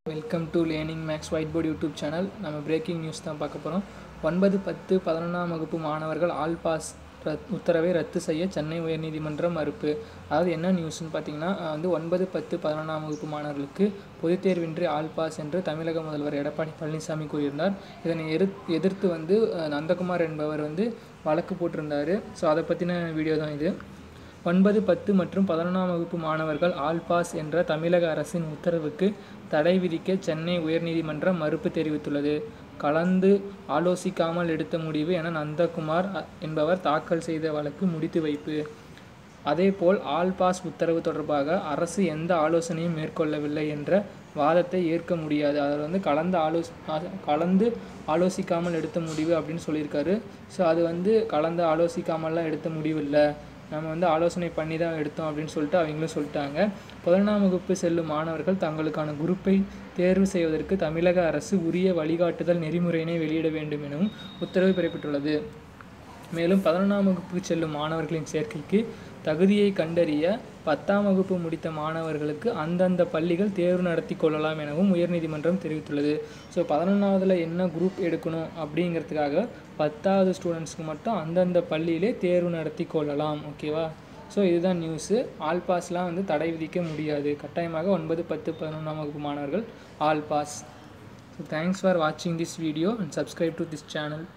welcome to learning maths white board YouTube channel நம்ம breaking news தான் பார்க்க போகிறோம் ஒன்பது பத்து பதினொன்றாம் வகுப்பு மாணவர்கள் ஆல் பாஸ் ரத் உத்தரவை ரத்து செய்ய சென்னை உயர்நீதிமன்றம் மறுப்பு அதாவது என்ன நியூஸ்னு பார்த்தீங்கன்னா அஹ் வந்து ஒன்பது பத்து பதினொன்றாம் வகுப்பு மாணவர்களுக்கு பொதுத் தேர்வின்றி ஆல் பாஸ் என்று தமிழக முதல்வர் எடப்பாடி பழனிசாமி கூறியிருந்தார் இதனை எதிர் எதிர்த்து வந்து அஹ், நந்தகுமார் என்பவர் வந்து வழக்கு போட்டிருந்தார் ஸோ அதை பற்றின வீடியோ தான் இது ஒன்பது பத்து மற்றும் பதினொன்றாம் வகுப்பு மாணவர்கள் ஆல் பாஸ் என்ற தமிழக அரசின் உத்தரவுக்கு தடை விதிக்க சென்னை உயர்நீதிமன்றம் மறுப்பு தெரிவித்துள்ளது கலந்து ஆலோசிக்காமல் எடுத்த முடிவு என நந்தகுமார் அ- என்பவர் தாக்கல் செய்த வழக்கு முடித்து வைப்பு அதேபோல் ஆல் பாஸ் உத்தரவு தொடர்பாக அரசு எந்த ஆலோசனையும் மேற்கொள்ளவில்லை என்ற வாதத்தை ஏற்க முடியாது அதில் வந்து கலந்து ஆலோசி ஆ- கலந்து ஆலோசிக்காமல் எடுத்த முடிவு அப்படின்னு சொல்லியிருக்காரு ஸோ அது வந்து கலந்து ஆலோசிக்காமல்லாம் எடுத்த முடிவு இல்லை நம்ம வந்து ஆலோசனை பண்ணி தான் எடுத்தோம் அப்படின்னு சொல்லிட்டு அவங்களும் சொல்லிட்டாங்க பதினொன்றாம் வகுப்பு செல்லும் மாணவர்கள் தங்களுக்கான குரூப்பை தேர்வு செய்வதற்கு தமிழக அரசு உரிய வழிகாட்டுதல் நெறிமுறையினை வெளியிட வேண்டும் எனவும் உத்தரவு பிறப்பித்துள்ளது மேலும் பதினொன்றாம் வகுப்பு செல்லும் மாணவர்களின் சேர்க்கைக்கு தகுதியை கண்டறிய பத்தாம் வகுப்பு முடித்த மாணவர்களுக்கு அந்தந்த பள்ளிகள் தேர்வு நடத்தி கொள்ளலாம் எனவும் உயர்நீதிமன்றம் தெரிவித்துள்ளது ஸோ பதினொன்றாவதுல என்ன குரூப் எடுக்கணும் அப்படிங்கிறதுக்காக பத்தாவது ஸ்டூடெண்ட்ஸ்க்கு மட்டும் அந்தந்த பள்ளியிலே தேர்வு நடத்தி கொள்ளலாம் ஓகேவா ஸோ இதுதான் நியூஸு ஆல் பாஸ்லாம் வந்து தடை விதிக்க முடியாது கட்டாயமாக ஒன்பது பத்து பதினொன்றாம் வகுப்பு மாணவர்கள் all pass so thanks for வாட்சிங் this video and subscribe to this channel